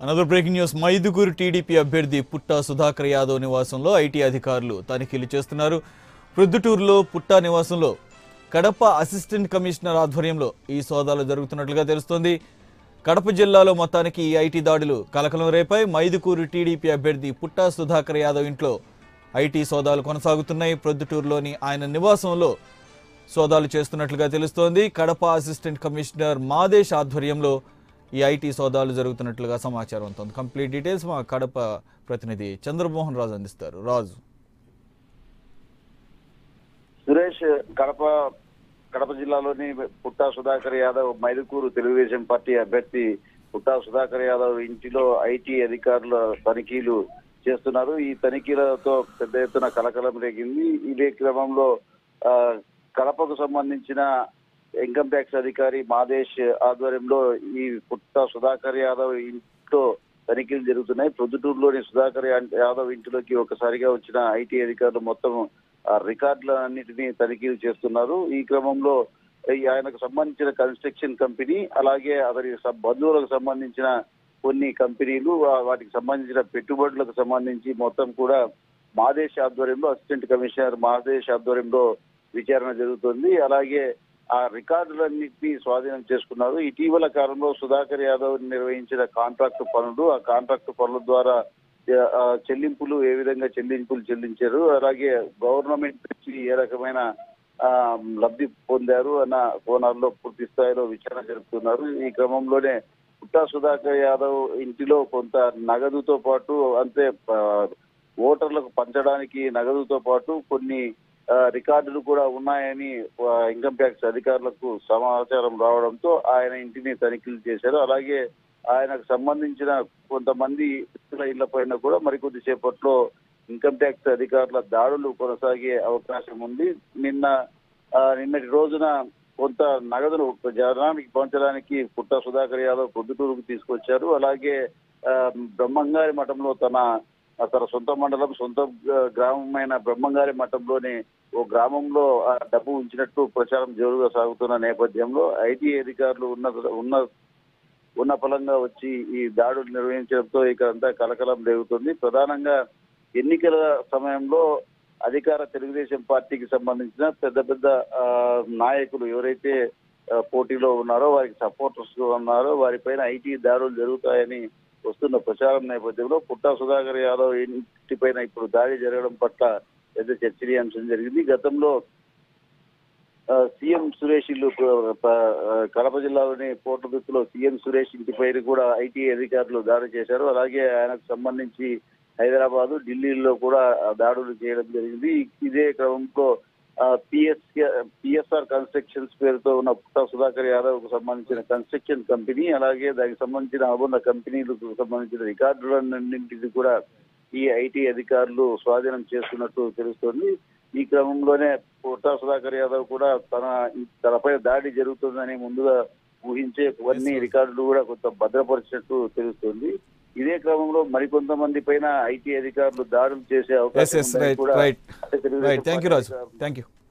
another breaking news Mydukur TDP అభ్యర్థి పుట్టా సుధాకర్ యాదవ్ నివాసంలో IT అధికారులు తనిఖీలు చేస్తున్నారు ప్రొద్దుటూరులో పుట్టా నివాసంలో కడప అసిస్టెంట్ కమిషనర్ ఆధ్వర్యంలో ఈ సోదాలు జరుగుతున్నట్లుగా తెలుస్తోంది కడప జిల్లాలో మొత్తానికి ఈ ఐటీ దాడులు కలకలం రేపాయి మైదుకూరు టీడీపీ అభ్యర్థి పుట్టా సుధాకర్ యాదవ్ ఇంట్లో ఐటీ సోదాలు కొనసాగుతున్నాయి ప్రొద్దుటూరులోని ఆయన నివాసంలో సోదాలు చేస్తున్నట్లుగా తెలుస్తోంది కడప అసిస్టెంట్ కమిషనర్ మాదేశ్ ఆధ్వర్యంలో ఈ ఐటీ సోదాలు జరుగుతున్నట్లుగా సమాచారం ఉంటుంది కంప్లీట్ డీటెయిల్స్ మా కడప ప్రతినిధి చంద్రమోహన్ రాజు అందిస్తారు రాజు సురేష్ కడప కడప జిల్లాలోని పుట్టా సుధాకర్ యాదవ్ మైదుకూరు తెలుగుదేశం పార్టీ అభ్యర్థి పుట్టా సుధాకర్ యాదవ్ ఇంటిలో ఐటీ అధికారుల తనిఖీలు చేస్తున్నారు ఈ తనిఖీలతో పెద్ద ఎత్తున కలకలం రేగింది ఇదే క్రమంలో ఆ, కడపకు సంబంధించిన ఇన్కమ్ ట్యాక్స్ అధికారి మాదేశ్ ఆధ్వర్యంలో ఈ పుట్టా సుధాకర్ యాదవ్ ఇంట్లో తనిఖీలు జరుగుతున్నాయి ప్రొద్దుటూరులోని సుధాకర్ యా- యాదవ్ ఇంటిలోకి ఒకసారిగా వచ్చిన ఐటీ అధికారులు మొత్తం ఆ రికార్డులన్నిటినీ తనిఖీలు చేస్తున్నారు ఈ క్రమంలో ఈ ఆయనకు సంబంధించిన కన్స్ట్రక్షన్ కంపెనీ అలాగే అతని స- బంధువులకు సంబంధించిన కొన్ని కంపెనీలు ఆ వాటికి సంబంధించిన పెట్టుబడులకు సంబంధించి మొత్తం కూడా మాదేశ్ ఆధ్వర్యంలో అసిస్టెంట్ కమిషనర్ మాదేశ్ ఆధ్వర్యంలో విచారణ జరుగుతుంది అలాగే ఆ రికార్డులన్నింటినీ స్వాధీనం చేసుకున్నారు ఇటీవల కాలంలో సుధాకర్ యాదవ్ నిర్వహించిన కాంట్రాక్ట్ పనులు ఆ కాంట్రాక్ట్ పనుల ద్వారా ఆ, చెల్లింపులు ఏ విధంగా చెల్లింపులు చెల్లించారు అలాగే గవర్నమెంట్ నుంచి ఏ రకమైన ఆ, లబ్ధి పొందారు అన్న కోణాల్లో పూర్తి స్థాయిలో విచారణ జరుపుతున్నారు ఈ క్రమంలోనే పుట్టా సుధాకర్ యాదవ్ ఇంటిలో కొంత నగదుతో పాటు అంతే ఆ, ఓటర్లకు పంచడానికి నగదుతో పాటు కొన్ని ఆ, రికార్డులు కూడా ఉన్నాయని ఆ, ఇన్కమ్ ట్యాక్స్ అధికారులకు సమాచారం రావడంతో ఆయన ఇంటిని తనిఖీలు చేశారు అలాగే ఆయనకు సంబంధించిన కొంతమంది వ్యక్తుల ఇళ్ల పైన కూడా మరికొద్ది సేపట్లో ఇన్కమ్ ట్యాక్స్ అధికారుల దాడులు కొనసాగే అవకాశం ఉంది నిన్న ఆ, నిన్నటి రోజున కొంత నగదును జనానికి పంచడానికి పుట్ట సుధాకర్ యాదవ్ పొద్దుటూరుకు తీసుకొచ్చారు అలాగే ఆ, బ్రహ్మంగారి మఠంలో తన తన సొంత మండలం సొంత ఆ, గ్రామమైన బ్రహ్మంగారి మఠంలోని ఓ గ్రామంలో ఆ డబ్బు ఉంచినట్టు ప్రచారం జోరుగా సాగుతున్న నేపథ్యంలో ఐటీ అధికారులు ఉన్న ఉన్న ఉన్న ఫలంగా వచ్చి ఈ దాడులు నిర్వహించడంతో ఇక అంతా కలకలం రేగుతుంది ప్రధానంగా ఎన్నికల సమయంలో అధికార తెలుగుదేశం పార్టీకి సంబంధించిన పెద్ద పెద్ద ఆ, నాయకులు ఎవరైతే ఆ, పోటీలో ఉన్నారో వారికి సపోర్టర్స్ ఉన్నారో వారిపైన ఐటీ దాడులు జరుగుతాయని వస్తున్న ప్రచారం నేపథ్యంలో పుట్టా సుధాకర్ యాదవ్ ఇంటిపైన ఇప్పుడు దాడి జరగడం పట్ల పెద్ద చర్చనీయాంశం జరిగింది గతంలో ఆ, సీఎం సురేష్ ఇల్లు ప- ప- ఆ, కడప జిల్లాలోని పోర్టుదుత్తులో సీఎం సురేష్ ఇంటిపైన కూడా ఐటీ అధికారులు దాడి చేశారు అలాగే ఆయనకు సంబంధించి హైదరాబాద్ ఢిల్లీలో కూడా ఆ దాడులు చేయడం జరిగింది ఇదే క్రమంలో పిఎస్ పిఎస్ఆర్ కన్స్ట్రక్షన్స్ పేరుతో ఉన్న పుట్టా సుధాకర్ యాదవ్ కు సంబంధించిన కన్స్ట్రక్షన్ కంపెనీ అలాగే దానికి సంబంధించిన అనుబంధ కంపెనీలకు సంబంధించిన రికార్డులన్నింటినీ కూడా ఈ ఐటీ అధికారులు స్వాధీనం చేసుకున్నట్టు తెలుస్తోంది ఈ క్రమంలోనే పుట్టా సుధాకర్ యాదవ్ కూడా తన తనపై దాడి జరుగుతుందని ముందుగా ఊహించే కొన్ని రికార్డులు కూడా కొంత భద్రపరిచినట్టు తెలుస్తుంది ఇదే క్రమంలో మరికొంతమంది పైన ఐటీ అధికారులు దాడులు చేసే ఎస్ అవకాశం ఎస్ ఉందని రైట్ కూడా right Telugu Desam right thank you party Raju అధికారులు థ్యాంక్ యూ